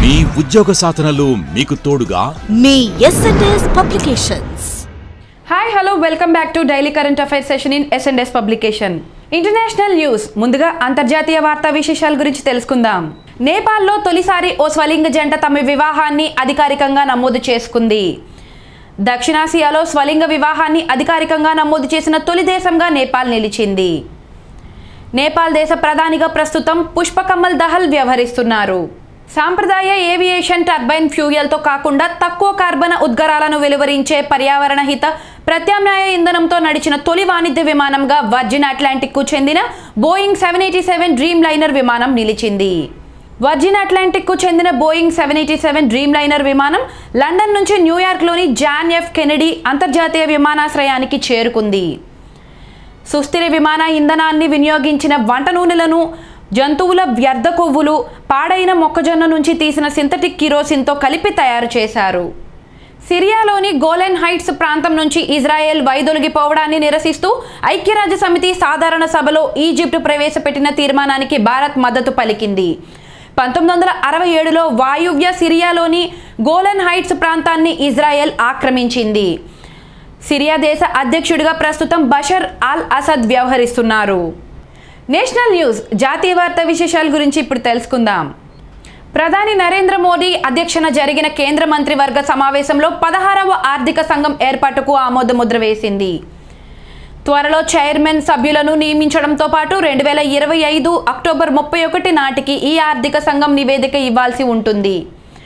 మీ ఉద్యోగ సాధనలో మీకు తోడుగా మీ SNS publications hi hello welcome back to daily current affairs session in SNDS publication international news ముందుగా అంతర్జాతీయ వార్తా విశేషాల గురించి తెలుసుకుందాం నేపాల్లో తొలిసారి ఓ స్వలింగ జంట తమ వివాహాన్ని అధికారికంగా నమోదు చేసుకుంది దక్షిణాసియాలో స్వలింగ వివాహాన్ని అధికారికంగా నమోదు చేసిన తొలి దేశంగా నేపాల్ నిలిచింది నేపాల్ దేశ ప్రధానిగా ప్రస్తుతం పుష్పకమల్ దహల్ వ్యవహరిస్తున్నారు సాంప్రదాయ ఏవియేషన్ టర్బైన్ ఫ్యూయల్తో కాకుండా తక్కువ కార్బన ఉద్గారాలను వెలువరించే పర్యావరణ హిత ప్రత్యామ్నాయ ఇంధనంతో నడిచిన తొలి వాణిజ్య విమానంగా వర్జిన్ అట్లాంటిక్కు చెందిన Boeing seven eighty seven Dreamliner విమానం నిలిచింది వర్జిన్ అట్లాంటిక్కు చెందిన Boeing seven eighty seven Dreamliner విమానం లండన్ నుంచి న్యూయార్క్లోని జాన్ ఎఫ్ కెనడీ అంతర్జాతీయ విమానాశ్రయానికి చేరుకుంది సుస్థిర విమాన ఇంధనాన్ని వినియోగించిన వంట నూనెలను జంతువుల వ్యర్థ కొవ్వులు పాడైన మొక్కజొన్న నుంచి తీసిన సింథటిక్ కిరోసిన్తో కలిపి తయారు చేశారు సిరియాలోని గోలెన్ హైట్స్ ప్రాంతం నుంచి ఇజ్రాయెల్ వైదొలిగిపోవడాన్ని నిరసిస్తూ ఐక్యరాజ్య సమితి సాధారణ సభలో ఈజిప్ట్ ప్రవేశపెట్టిన తీర్మానానికి భారత్ మద్దతు పలికింది పంతొమ్మిది వందల అరవై ఏడులో వాయువ్య సిరియాలోని గోలెన్ హైట్స్ ప్రాంతాన్ని ఇజ్రాయెల్ ఆక్రమించింది సిరియా దేశ అధ్యక్షుడిగా ప్రస్తుతం బషర్ అల్ అసద్ వ్యవహరిస్తున్నారు నేషనల్ న్యూస్ జాతీయ వార్తా విశేషాల గురించి ఇప్పుడు తెలుసుకుందాం ప్రధాని నరేంద్ర మోడీ అధ్యక్షన జరిగిన కేంద్ర మంత్రివర్గ సమావేశంలో పదహారవ ఆర్థిక సంఘం ఏర్పాటుకు ఆమోదముద్ర వేసింది త్వరలో చైర్మన్ సభ్యులను నియమించడంతో పాటు రెండు వేల ఇరవై ఐదు అక్టోబర్ ముప్పై ఒకటి నాటికి ఈ ఆర్థిక సంఘం నివేదిక ఇవ్వాల్సి ఉంటుంది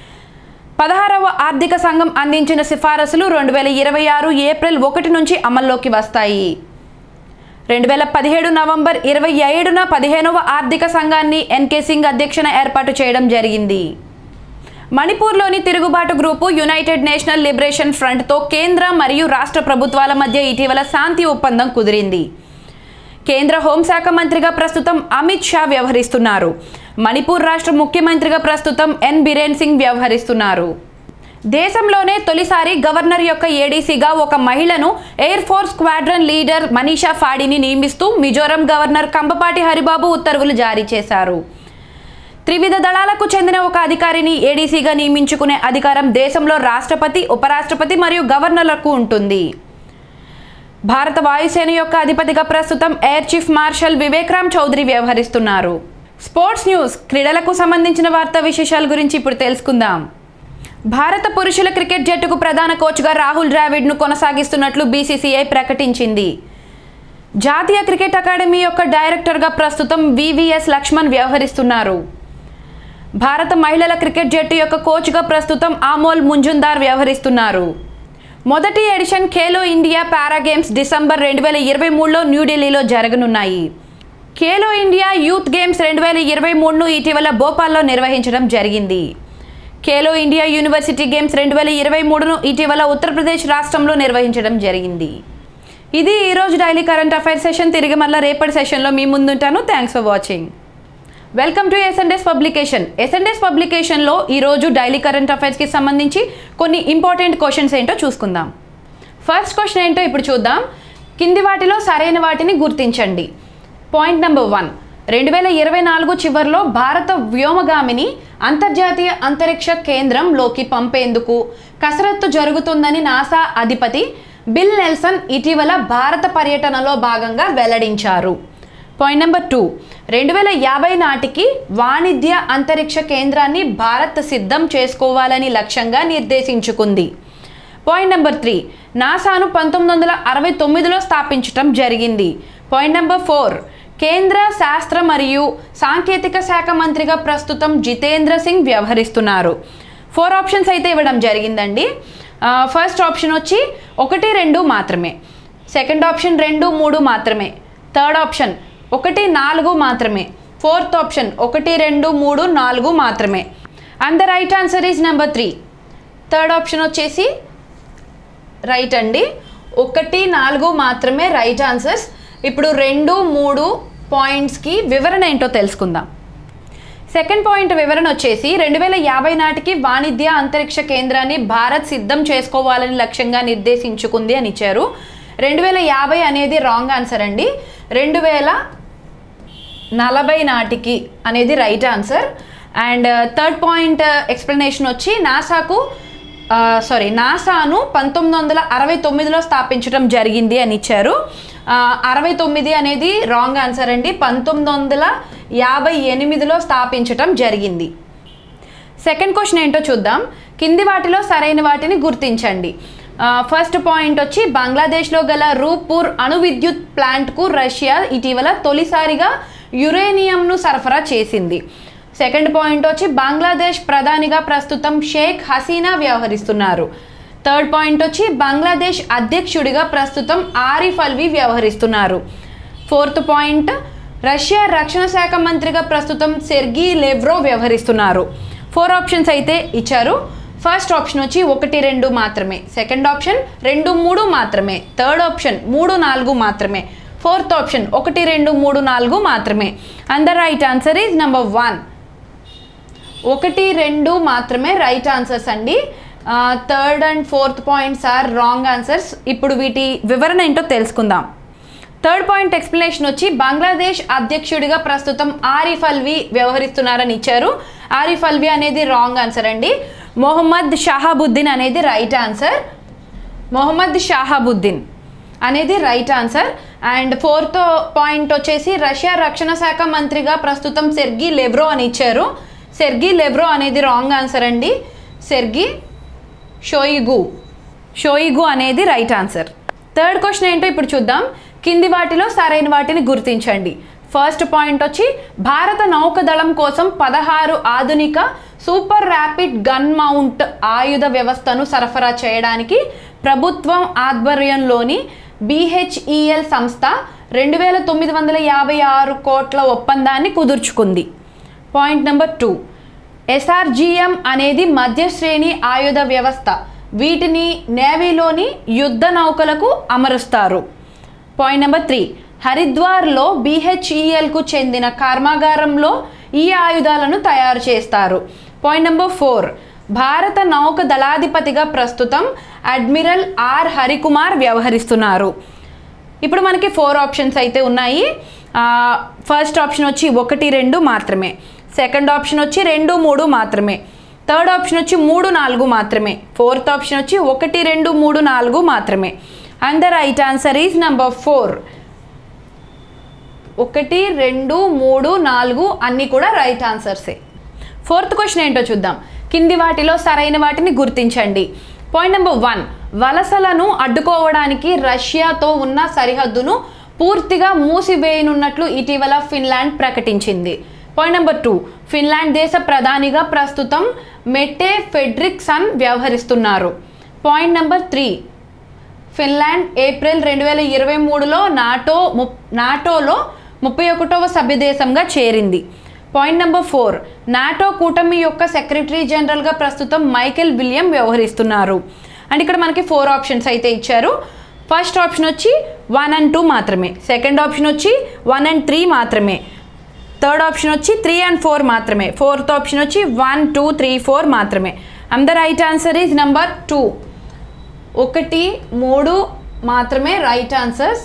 పదహారవ ఆర్థిక సంఘం అందించిన సిఫారసులు రెండు వేల ఇరవై ఆరు ఏప్రిల్ ఒకటి నుంచి అమల్లోకి వస్తాయి రెండు వేల పదిహేడు నవంబర్ ఇరవై ఏడున పదిహేనవ ఆర్థిక సంఘాన్ని ఎన్కే సింగ్ అధ్యక్షన ఏర్పాటు చేయడం జరిగింది మణిపూర్లోని తిరుగుబాటు గ్రూపు యునైటెడ్ నేషనల్ లిబరేషన్ ఫ్రంట్తో కేంద్ర మరియు రాష్ట్ర ప్రభుత్వాల మధ్య ఇటీవల శాంతి ఒప్పందం కుదిరింది కేంద్ర హోంశాఖ మంత్రిగా ప్రస్తుతం అమిత్ షా వ్యవహరిస్తున్నారు మణిపూర్ రాష్ట్ర ముఖ్యమంత్రిగా ప్రస్తుతం ఎన్ బిరేన్ సింగ్ వ్యవహరిస్తున్నారు దేశంలోనే తొలిసారి గవర్నర్ యొక్క ఏడీసీగా ఒక మహిళను air force squadron leader Manisha ఫాడిని నియమిస్తూ మిజోరం గవర్నర్ కంబపాటి హరిబాబు ఉత్తర్వులు జారీ చేశారు త్రివిధ దళాలకు చెందిన ఒక అధికారిని ఏడీసీగా నియమించుకునే అధికారం దేశంలో రాష్ట్రపతి ఉపరాష్ట్రపతి మరియు గవర్నర్లకు ఉంటుంది భారత వాయుసేన యొక్క అధిపతిగా ప్రస్తుతం air chief marshal Vivek Ram Chaudhari వ్యవహరిస్తున్నారు స్పోర్ట్స్ న్యూస్ క్రీడలకు సంబంధించిన వార్తా విశేషాల గురించి ఇప్పుడు తెలుసుకుందాం భారత పురుషుల క్రికెట్ జట్టుకు ప్రధాన కోచ్గా రాహుల్ ద్రావిడ్ను కొనసాగిస్తున్నట్లు బీసీసీఐ ప్రకటించింది జాతీయ క్రికెట్ అకాడమీ యొక్క డైరెక్టర్గా ప్రస్తుతం వివిఎస్ లక్ష్మణ్ వ్యవహరిస్తున్నారు భారత మహిళల క్రికెట్ జట్టు యొక్క కోచ్గా ప్రస్తుతం ఆమోల్ ముంజుందార్ వ్యవహరిస్తున్నారు మొదటి edition Khelo India para games December రెండు వేల ఇరవై మూడులో న్యూఢిల్లీలో జరగనున్నాయి ఖేలో ఇండియా యూత్ గేమ్స్ రెండు వేల ఇరవై మూడును ఇటీవల భోపాల్లో నిర్వహించడం జరిగింది ఖేలో ఇండియా యూనివర్సిటీ గేమ్స్ రెండు వేల ఇరవై మూడును ఇటీవల ఉత్తరప్రదేశ్ రాష్ట్రంలో నిర్వహించడం జరిగింది ఇది ఈరోజు డైలీ కరెంట్ అఫైర్స్ సెషన్ తిరిగి మళ్ళీ రేపటి సెషన్లో మీ ముందుంటాను thanks for watching welcome to SNDS publication ఎస్ఎన్డెస్ పబ్లికేషన్లో ఈరోజు డైలీ కరెంట్ అఫైర్స్కి సంబంధించి కొన్ని ఇంపార్టెంట్ క్వశ్చన్స్ ఏంటో చూసుకుందాం ఫస్ట్ క్వశ్చన్ ఏంటో ఇప్పుడు చూద్దాం కింది వాటిలో సరైన వాటిని గుర్తించండి పాయింట్ నెంబర్ వన్ రెండు వేల ఇరవై నాలుగు చివరిలో భారత వ్యోమగామిని అంతర్జాతీయ అంతరిక్ష కేంద్రంలోకి పంపేందుకు కసరత్తు జరుగుతుందని నాసా అధిపతి బిల్ నెల్సన్ ఇటీవల భారత పర్యటనలో భాగంగా వెల్లడించారు పాయింట్ నెంబర్ టూ రెండు వేల యాభై నాటికి వాణిజ్య అంతరిక్ష కేంద్రాన్ని భారత్ సిద్ధం చేసుకోవాలని లక్ష్యంగా నిర్దేశించుకుంది పాయింట్ నెంబర్ త్రీ నాసాను పంతొమ్మిది వందల అరవై తొమ్మిదిలో స్థాపించటం జరిగింది పాయింట్ నెంబర్ ఫోర్ కేంద్ర శాస్త్ర మరియు సాంకేతిక శాఖ మంత్రిగా ప్రస్తుతం జితేంద్ర సింగ్ వ్యవహరిస్తున్నారు ఫోర్ ఆప్షన్స్ అయితే ఇవ్వడం జరిగిందండి ఆ, ఫస్ట్ ఆప్షన్ వచ్చి ఒకటి రెండు మాత్రమే సెకండ్ ఆప్షన్ రెండు మూడు మాత్రమే థర్డ్ ఆప్షన్ ఒకటి నాలుగు మాత్రమే ఫోర్త్ ఆప్షన్ ఒకటి రెండు మూడు నాలుగు మాత్రమే and the right answer is number three third option వచ్చేసి రైట్ అండి ఒకటి నాలుగు మాత్రమే రైట్ ఆన్సర్స్ ఇప్పుడు రెండు మూడు పాయింట్స్కి వివరణ ఏంటో తెలుసుకుందాం సెకండ్ పాయింట్ వివరణ వచ్చేసి రెండు వేల యాభై నాటికి వాణిజ్య అంతరిక్ష కేంద్రాన్ని భారత్ సిద్ధం చేసుకోవాలని లక్ష్యంగా నిర్దేశించుకుంది అని ఇచ్చారు రెండు వేల యాభై అనేది రాంగ్ ఆన్సర్ అండి రెండు వేల నలభై నాటికి అనేది right answer and third point explanation వచ్చి నాసాకు సారీ నాసాను పంతొమ్మిది వందల అరవై తొమ్మిదిలో స్థాపించడం జరిగింది అని ఇచ్చారు అరవై తొమ్మిది అనేది రాంగ్ ఆన్సర్ అండి పంతొమ్మిది వందల యాభై ఎనిమిదిలో స్థాపించటం జరిగింది సెకండ్ క్వశ్చన్ ఏంటో చూద్దాం కింది వాటిలో సరైన వాటిని గుర్తించండి ఫస్ట్ పాయింట్ వచ్చి బంగ్లాదేశ్లో గల రూపూర్ అణు విద్యుత్ ప్లాంట్కు రష్యా ఇటీవల తొలిసారిగా యురేనియంను సరఫరా చేసింది సెకండ్ పాయింట్ వచ్చి బంగ్లాదేశ్ ప్రధానిగా ప్రస్తుతం షేక్ హసీనా వ్యవహరిస్తున్నారు థర్డ్ పాయింట్ వచ్చి బంగ్లాదేశ్ అధ్యక్షుడిగా ప్రస్తుతం ఆరిఫ్ అల్వి వ్యవహరిస్తున్నారు ఫోర్త్ పాయింట్ రష్యా రక్షణ శాఖ మంత్రిగా ప్రస్తుతం సెర్గీ లెవ్రో వ్యవహరిస్తున్నారు ఫోర్ ఆప్షన్స్ అయితే ఇచ్చారు ఫస్ట్ ఆప్షన్ వచ్చి ఒకటి రెండు మాత్రమే సెకండ్ ఆప్షన్ రెండు మూడు మాత్రమే థర్డ్ ఆప్షన్ మూడు నాలుగు మాత్రమే ఫోర్త్ ఆప్షన్ ఒకటి రెండు మూడు నాలుగు మాత్రమే and the right answer is number one ఒకటి రెండు మాత్రమే రైట్ ఆన్సర్స్ అండి third and fourth points are wrong answers ఇప్పుడు వీటి వివరణ ఏంటో తెలుసుకుందాం థర్డ్ పాయింట్ ఎక్స్ప్లెనేషన్ వచ్చి బంగ్లాదేశ్ అధ్యక్షుడిగా ప్రస్తుతం ఆరిఫ్ అల్వి వ్యవహరిస్తున్నారని ఇచ్చారు ఆరిఫ్ అల్వి అనేది రాంగ్ ఆన్సర్ అండి మొహమ్మద్ షహాబుద్దీన్ అనేది రైట్ ఆన్సర్ మొహమ్మద్ షాహాబుద్దీన్ అనేది right answer and fourth point వచ్చేసి రష్యా రక్షణ శాఖ మంత్రిగా ప్రస్తుతం సెర్గీ లెబ్రో అని ఇచ్చారు సెర్గీ లెబ్రో అనేది రాంగ్ ఆన్సర్ అండి సెర్గీ షోయిగు షోయిగు అనేది రైట్ ఆన్సర్ థర్డ్ క్వశ్చన్ ఏంటో ఇప్పుడు చూద్దాం కింది వాటిలో సరైన వాటిని గుర్తించండి ఫస్ట్ పాయింట్ వచ్చి భారత నౌకదళం కోసం పదహారు ఆధునిక సూపర్ ర్యాపిడ్ గన్ మౌంట్ ఆయుధ వ్యవస్థను సరఫరా చేయడానికి ప్రభుత్వం ఆధ్వర్యంలోని బీహెచ్ఈఎల్ సంస్థ రెండు వేల తొమ్మిది వందల యాభై ఆరు కోట్ల ఒప్పందాన్ని కుదుర్చుకుంది పాయింట్ నెంబర్ టూ ఎస్ఆర్జిఎం అనేది మధ్యశ్రేణి ఆయుధ వ్యవస్థ వీటిని నేవీలోని యుద్ధ నౌకలకు అమరుస్తారు పాయింట్ నెంబర్ త్రీ హరిద్వార్లో బీహెచ్ఈఎల్కు చెందిన కర్మాగారంలో ఈ ఆయుధాలను తయారు చేస్తారు పాయింట్ నెంబర్ ఫోర్ భారత నౌక దళాధిపతిగా ప్రస్తుతం అడ్మిరల్ ఆర్ హరికుమార్ వ్యవహరిస్తున్నారు ఇప్పుడు మనకి ఫోర్ ఆప్షన్స్ అయితే ఉన్నాయి ఫస్ట్ ఆప్షన్ వచ్చి ఒకటి రెండు మాత్రమే సెకండ్ ఆప్షన్ వచ్చి రెండు మూడు మాత్రమే థర్డ్ ఆప్షన్ వచ్చి మూడు నాలుగు మాత్రమే ఫోర్త్ ఆప్షన్ వచ్చి ఒకటి రెండు మూడు నాలుగు మాత్రమే and the right answer is number four ఒకటి రెండు మూడు నాలుగు అన్నీ కూడా రైట్ ఆన్సర్సే ఫోర్త్ క్వశ్చన్ ఏంటో చూద్దాం కింది వాటిలో సరైన వాటిని గుర్తించండి పాయింట్ నెంబర్ వన్ వలసలను అడ్డుకోవడానికి రష్యాతో ఉన్న సరిహద్దును పూర్తిగా మూసివేయనున్నట్లు ఇటీవల ఫిన్లాండ్ ప్రకటించింది పాయింట్ నెంబర్ టూ ఫిన్లాండ్ దేశ ప్రధానిగా ప్రస్తుతం మెట్టే ఫెడ్రిక్సన్ వ్యవహరిస్తున్నారు point number three Finland April రెండు వేల ఇరవై మూడులో నాటో ము నాటోలో ముప్పై ఒకటవ సభ్యదేశంగా చేరింది పాయింట్ నెంబర్ ఫోర్ నాటో కూటమి యొక్క సెక్రటరీ జనరల్గా ప్రస్తుతం మైకెల్ విలియం వ్యవహరిస్తున్నారు అండ్ ఇక్కడ మనకి ఫోర్ ఆప్షన్స్ అయితే ఇచ్చారు ఫస్ట్ ఆప్షన్ వచ్చి వన్ అండ్ టూ మాత్రమే సెకండ్ ఆప్షన్ వచ్చి వన్ అండ్ త్రీ మాత్రమే థర్డ్ ఆప్షన్ వచ్చి త్రీ అండ్ ఫోర్ మాత్రమే ఫోర్త్ ఆప్షన్ వచ్చి వన్ టూ త్రీ ఫోర్ మాత్రమే and the right answer is number two ఒకటి మూడు మాత్రమే రైట్ ఆన్సర్స్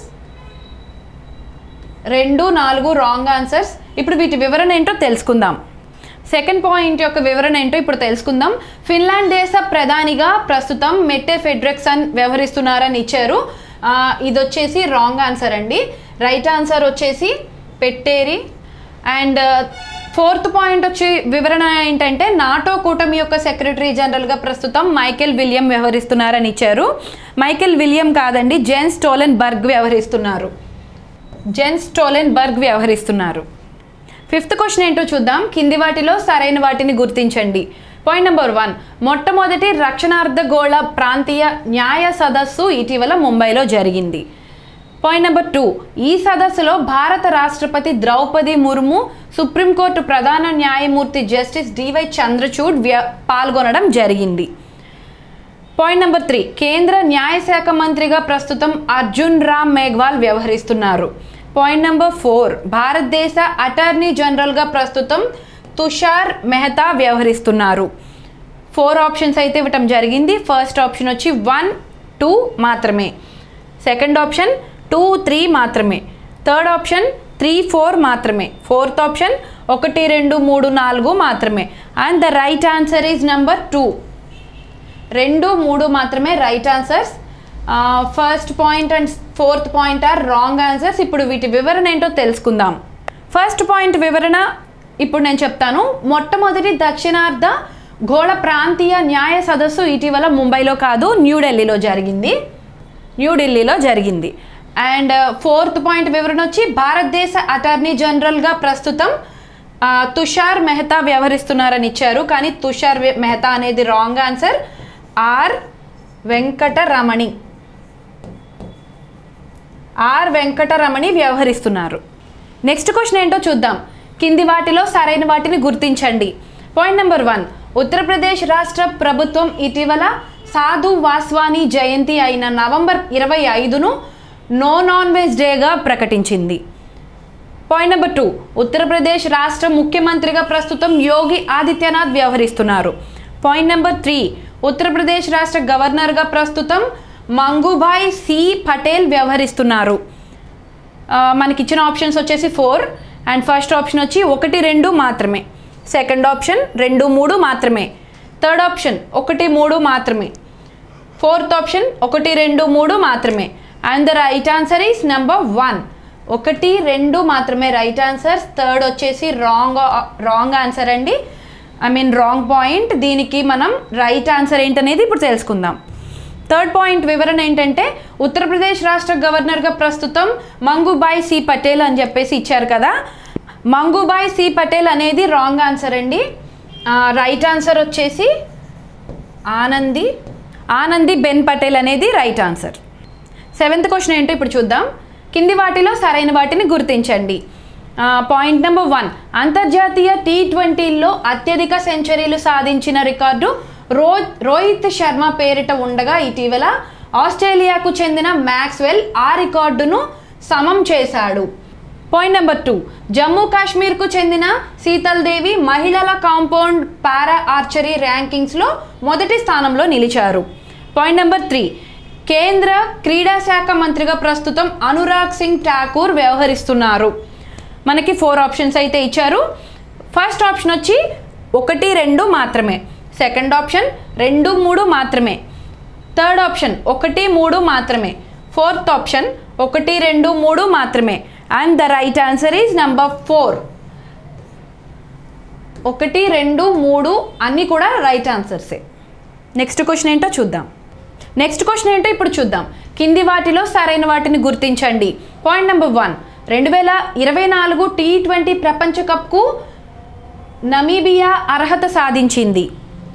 రెండు నాలుగు రాంగ్ ఆన్సర్స్ ఇప్పుడు వీటి వివరణ ఏంటో తెలుసుకుందాం సెకండ్ పాయింట్ యొక్క వివరణ ఏంటో ఇప్పుడు తెలుసుకుందాం ఫిన్లాండ్ దేశ ప్రధానిగా ప్రస్తుతం మెట్టే ఫెడ్రిక్సన్ వ్యవహరిస్తున్నారని ఇచ్చారు ఆ, ఇది వచ్చేసి రాంగ్ ఆన్సర్ అండి రైట్ ఆన్సర్ వచ్చేసి పెట్టేరి అండ్ ఫోర్త్ పాయింట్ వచ్చి వివరణ ఏంటంటే నాటో కూటమి యొక్క సెక్రటరీ జనరల్గా ప్రస్తుతం మైకెల్ విలియం వ్యవహరిస్తున్నారని ఇచ్చారు మైకెల్ విలియం కాదండి జెన్ స్టోలెన్ బర్గ్ వ్యవహరిస్తున్నారు జెన్ స్టోలెన్ బర్గ్ వ్యవహరిస్తున్నారు ఫిఫ్త్ క్వశ్చన్ ఏంటో చూద్దాం కింది వాటిలో సరైన వాటిని గుర్తించండి పాయింట్ నెంబర్ వన్ మొట్టమొదటి రక్షణార్ధగోళ ప్రాంతీయ న్యాయ సదస్సు ఇటీవల ముంబైలో జరిగింది పాయింట్ నెంబర్ టూ ఈ సదస్సులో భారత రాష్ట్రపతి ద్రౌపది ముర్ము సుప్రీంకోర్టు ప్రధాన న్యాయమూర్తి జస్టిస్ డివై చంద్రచూడ్ వ్య పాల్గొనడం జరిగింది పాయింట్ నెంబర్ త్రీ కేంద్ర న్యాయశాఖ మంత్రిగా ప్రస్తుతం అర్జున్ రామ్ మేఘ్వాల్ వ్యవహరిస్తున్నారు పాయింట్ నెంబర్ ఫోర్ భారతదేశ అటార్నీ జనరల్గా ప్రస్తుతం తుషార్ మెహతా వ్యవహరిస్తున్నారు ఫోర్ ఆప్షన్స్ అయితే ఇవ్వటం జరిగింది ఫస్ట్ ఆప్షన్ వచ్చి వన్ టూ మాత్రమే సెకండ్ ఆప్షన్ టూ త్రీ మాత్రమే థర్డ్ ఆప్షన్ త్రీ ఫోర్ మాత్రమే ఫోర్త్ ఆప్షన్ ఒకటి రెండు మూడు నాలుగు మాత్రమే and the right answer is number two రెండు మూడు మాత్రమే right answers first point and fourth point are wrong answers ఇప్పుడు వీటి వివరణ ఏంటో తెలుసుకుందాం ఫస్ట్ పాయింట్ వివరణ ఇప్పుడు నేను చెప్తాను మొట్టమొదటి దక్షిణార్ధ గోళ ప్రాంతీయ న్యాయ సదస్సు ఇటీవల ముంబైలో కాదు న్యూఢిల్లీలో జరిగింది న్యూఢిల్లీలో జరిగింది అండ్ ఫోర్త్ పాయింట్ వివరణ వచ్చి భారతదేశ అటార్నీ జనరల్గా ప్రస్తుతం ఆ, తుషార్ మెహతా వ్యవహరిస్తున్నారని ఇచ్చారు కానీ తుషార్ వె- మెహతా అనేది wrong answer R Venkataramani R Venkataramani వ్యవహరిస్తున్నారు నెక్స్ట్ క్వశ్చన్ ఏంటో చూద్దాం కింది వాటిలో సరైన వాటిని గుర్తించండి పాయింట్ నెంబర్ వన్ ఉత్తరప్రదేశ్ రాష్ట్ర ప్రభుత్వం ఇటీవల సాధు వాస్వాని జయంతి అయిన నవంబర్ ఇరవై ఐదును నో నాన్ వెజ్ డేగా ప్రకటించింది పాయింట్ నెంబర్ టూ ఉత్తరప్రదేశ్ రాష్ట్ర ముఖ్యమంత్రిగా ప్రస్తుతం యోగి ఆదిత్యనాథ్ వ్యవహరిస్తున్నారు పాయింట్ నెంబర్ త్రీ ఉత్తరప్రదేశ్ రాష్ట్ర గవర్నర్గా ప్రస్తుతం మంగుభాయ్ సి పటేల్ వ్యవహరిస్తున్నారు ఆ, మనకి ఇచ్చిన ఆప్షన్స్ వచ్చేసి ఫోర్ అండ్ ఫస్ట్ ఆప్షన్ వచ్చి ఒకటి రెండు మాత్రమే సెకండ్ ఆప్షన్ రెండు మూడు మాత్రమే థర్డ్ ఆప్షన్ ఒకటి మూడు మాత్రమే ఫోర్త్ ఆప్షన్ ఒకటి రెండు మూడు మాత్రమే and the right answer is number one ఒకటి రెండు మాత్రమే రైట్ ఆన్సర్స్ థర్డ్ వచ్చేసి రాంగ్ రాంగ్ ఆన్సర్ అండి ఐ మీన్ రాంగ్ పాయింట్ దీనికి మనం రైట్ ఆన్సర్ ఏంటనేది ఇప్పుడు తెలుసుకుందాం థర్డ్ పాయింట్ వివరణ ఏంటంటే ఉత్తరప్రదేశ్ రాష్ట్ర గవర్నర్గా ప్రస్తుతం మంగుబాయ్ సి పటేల్ అని చెప్పేసి ఇచ్చారు కదా మంగుబాయ్ సి పటేల్ అనేది రాంగ్ ఆన్సర్ అండి రైట్ ఆన్సర్ వచ్చేసి ఆనంది ఆనంది బెన్ పటేల్ అనేది రైట్ ఆన్సర్ సెవెంత్ క్వశ్చన్ ఏంటో ఇప్పుడు చూద్దాం కింది వాటిలో సరైన వాటిని గుర్తించండి పాయింట్ నెంబర్ వన్ అంతర్జాతీయ టీ ట్వంటీలో అత్యధిక సెంచరీలు సాధించిన రికార్డు రో రోహిత్ శర్మ పేరిట ఉండగా ఇటీవల ఆస్ట్రేలియాకు చెందిన మ్యాక్స్వెల్ ఆ రికార్డును సమం చేశాడు పాయింట్ నెంబర్ టూ జమ్మూ కాశ్మీర్కు చెందిన శీతల్ దేవి మహిళల కాంపౌండ్ పారా ఆర్చరీ ర్యాంకింగ్స్లో మొదటి స్థానంలో నిలిచారు పాయింట్ నెంబర్ త్రీ కేంద్ర క్రీడా శాఖ మంత్రిగా ప్రస్తుతం అనురాగ్ సింగ్ ఠాకూర్ వ్యవహరిస్తున్నారు మనకి ఫోర్ ఆప్షన్స్ అయితే ఇచ్చారు ఫస్ట్ ఆప్షన్ వచ్చి ఒకటి రెండు మాత్రమే సెకండ్ ఆప్షన్ రెండు మూడు మాత్రమే థర్డ్ ఆప్షన్ ఒకటి మూడు మాత్రమే ఫోర్త్ ఆప్షన్ ఒకటి రెండు మూడు మాత్రమే and the right answer is number four ఒకటి రెండు మూడు అన్నీ కూడా రైట్ ఆన్సర్సే నెక్స్ట్ క్వశ్చన్ ఏంటో చూద్దాం నెక్స్ట్ క్వశ్చన్ ఏంటో ఇప్పుడు చూద్దాం కింది వాటిలో సరైన వాటిని గుర్తించండి పాయింట్ నెంబర్ వన్ రెండు వేల ఇరవై నాలుగు టీ ట్వంటీ ప్రపంచ కప్కు నమీబియా అర్హత సాధించింది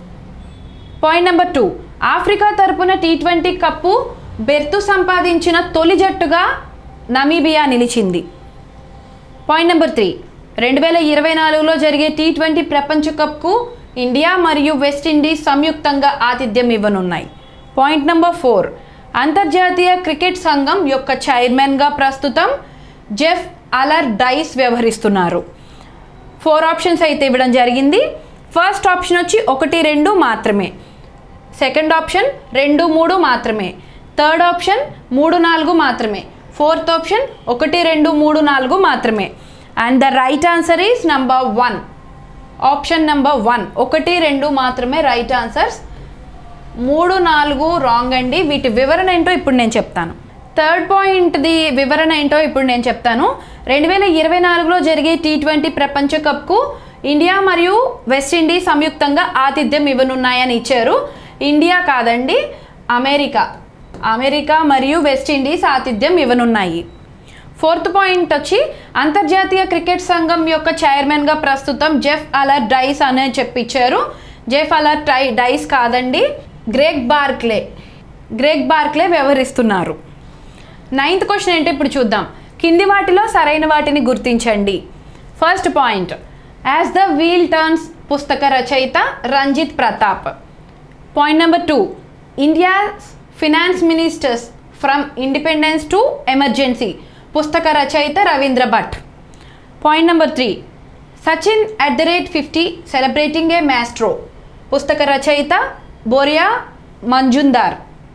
పాయింట్ నెంబర్ టూ ఆఫ్రికా తరపున టీ ట్వంటీ కప్పు బెర్తు సంపాదించిన తొలి జట్టుగా నమీబియా నిలిచింది పాయింట్ నెంబర్ త్రీ రెండు వేల ఇరవై నాలుగులో జరిగే టీ ట్వంటీ ప్రపంచ కప్కు ఇండియా మరియు వెస్టిండీస్ సంయుక్తంగా ఆతిథ్యం ఇవ్వనున్నాయి పాయింట్ నెంబర్ ఫోర్ అంతర్జాతీయ క్రికెట్ సంఘం యొక్క చైర్మన్గా ప్రస్తుతం జెఫ్ అలర్ డైస్ వ్యవహరిస్తున్నారు ఫోర్ ఆప్షన్స్ అయితే ఇవ్వడం జరిగింది ఫస్ట్ ఆప్షన్ వచ్చి ఒకటి రెండు మాత్రమే సెకండ్ ఆప్షన్ రెండు మూడు మాత్రమే థర్డ్ ఆప్షన్ మూడు నాలుగు మాత్రమే ఫోర్త్ ఆప్షన్ ఒకటి రెండు మూడు నాలుగు మాత్రమే and the right answer is number one option number one ఒకటి రెండు మాత్రమే రైట్ ఆన్సర్స్ మూడు నాలుగు రాంగ్ అండి వీటి వివరణ ఏంటో ఇప్పుడు నేను చెప్తాను థర్డ్ పాయింట్ది వివరణ ఏంటో ఇప్పుడు నేను చెప్తాను రెండు వేల ఇరవై నాలుగులో జరిగే టీ ట్వంటీ ప్రపంచ కప్కు ఇండియా మరియు వెస్టిండీస్ సంయుక్తంగా ఆతిథ్యం ఇవ్వనున్నాయని ఇచ్చారు ఇండియా కాదండి అమెరికా అమెరికా మరియు వెస్టిండీస్ ఆతిథ్యం ఇవ్వనున్నాయి ఫోర్త్ పాయింట్ వచ్చి అంతర్జాతీయ క్రికెట్ సంఘం యొక్క చైర్మన్గా ప్రస్తుతం జెఫ్ అలర్ డైస్ అనే చెప్పించారు జెఫ్ అలర్ టై డైస్ కాదండి గ్రేగ్ బార్క్లే గ్రేగ్ బార్క్లే వ్యవహరిస్తున్నారు నైన్త్ క్వశ్చన్ ఏంటో ఇప్పుడు చూద్దాం కింది వాటిలో సరైన వాటిని గుర్తించండి first point as the wheel turns పుస్తక రచయిత Ranjit Pratap point number two India finance ministers from independence to emergency పుస్తక రచయిత Ravindra Bhat point number three Sachin at the rate fifty celebrating a maestro పుస్తక రచయిత బోరియా మంజుందార్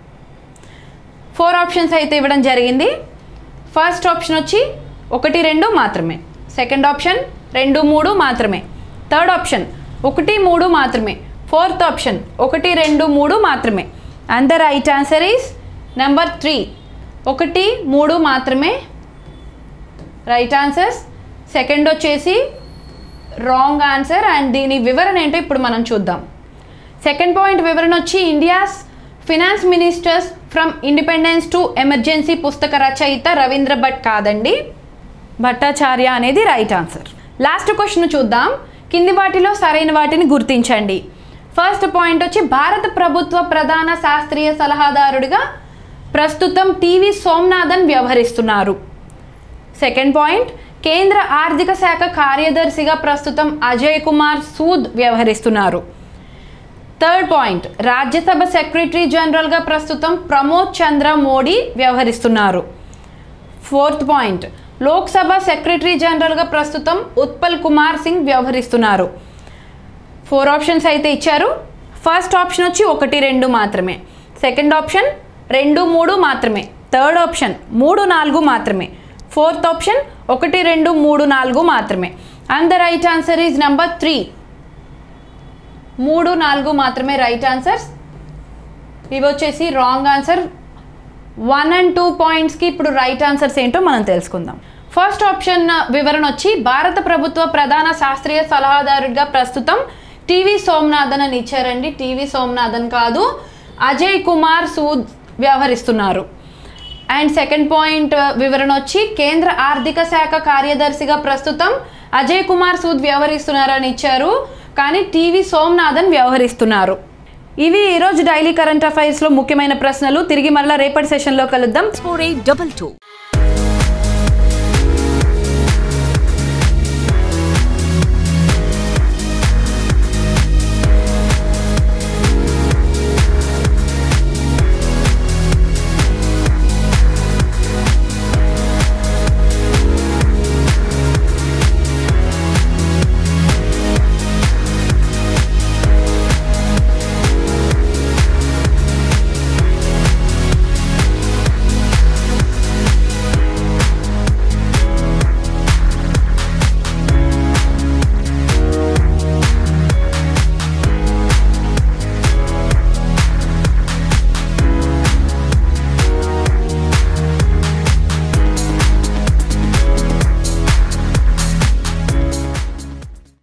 ఫోర్ ఆప్షన్స్ అయితే ఇవ్వడం జరిగింది ఫస్ట్ ఆప్షన్ వచ్చి ఒకటి రెండు మాత్రమే సెకండ్ ఆప్షన్ రెండు మూడు మాత్రమే థర్డ్ ఆప్షన్ ఒకటి మూడు మాత్రమే ఫోర్త్ ఆప్షన్ ఒకటి రెండు మూడు మాత్రమే and the right answer is number three ఒకటి మూడు మాత్రమే రైట్ ఆన్సర్స్ సెకండ్ వచ్చేసి రాంగ్ ఆన్సర్ అండ్ దీని వివరణ ఏంటో ఇప్పుడు మనం చూద్దాం సెకండ్ పాయింట్ వివరణ వచ్చి India's finance ministers from independence to emergency పుస్తక రచయిత రవీంద్ర భట్ కాదండి భట్టాచార్య అనేది రైట్ ఆన్సర్ లాస్ట్ క్వశ్చన్ చూద్దాం కింది వాటిలో సరైన వాటిని గుర్తించండి ఫస్ట్ పాయింట్ వచ్చి భారత ప్రభుత్వ ప్రధాన శాస్త్రీయ సలహాదారుడిగా ప్రస్తుతం టీవీ సోమనాథన్ వ్యవహరిస్తున్నారు సెకండ్ పాయింట్ కేంద్ర ఆర్థిక శాఖ కార్యదర్శిగా ప్రస్తుతం అజయ్ కుమార్ సూద్ వ్యవహరిస్తున్నారు థర్డ్ పాయింట్ రాజ్యసభ సెక్రటరీ జనరల్గా ప్రస్తుతం ప్రమోద్ చంద్ర మోడీ వ్యవహరిస్తున్నారు ఫోర్త్ పాయింట్ లోక్సభ సెక్రటరీ జనరల్గా ప్రస్తుతం ఉత్పల్ కుమార్ సింగ్ వ్యవహరిస్తున్నారు ఫోర్ ఆప్షన్స్ అయితే ఇచ్చారు ఫస్ట్ ఆప్షన్ వచ్చి ఒకటి రెండు మాత్రమే సెకండ్ ఆప్షన్ రెండు మూడు మాత్రమే థర్డ్ ఆప్షన్ మూడు నాలుగు మాత్రమే ఫోర్త్ ఆప్షన్ ఒకటి రెండు మూడు నాలుగు మాత్రమే and the right answer is number three మూడు నాలుగు మాత్రమే రైట్ ఆన్సర్స్ ఇవి వచ్చేసి wrong answer one and two పాయింట్స్కి ఇప్పుడు రైట్ ఆన్సర్స్ ఏంటో మనం తెలుసుకుందాం ఫస్ట్ ఆప్షన్ వివరణ వచ్చి భారత ప్రభుత్వ ప్రధాన శాస్త్రీయ సలహాదారుడిగా ప్రస్తుతం టీవీ సోమనాథన్ అని ఇచ్చారండి టీవీ సోమనాథన్ కాదు అజయ్ కుమార్ సూద్ వ్యవహరిస్తున్నారు అండ్ సెకండ్ పాయింట్ వివరణ వచ్చి కేంద్ర ఆర్థిక శాఖ కార్యదర్శిగా ప్రస్తుతం అజయ్ కుమార్ సూద్ వ్యవహరిస్తున్నారని ఇచ్చారు కానీ టీవీ సోమనాథన్ వ్యవహరిస్తున్నారు ఇవి ఈరోజు డైలీ కరెంట్ అఫైర్స్లో ముఖ్యమైన ప్రశ్నలు తిరిగి మరలా రేపటి సెషన్లో కలుద్దాం for a double two.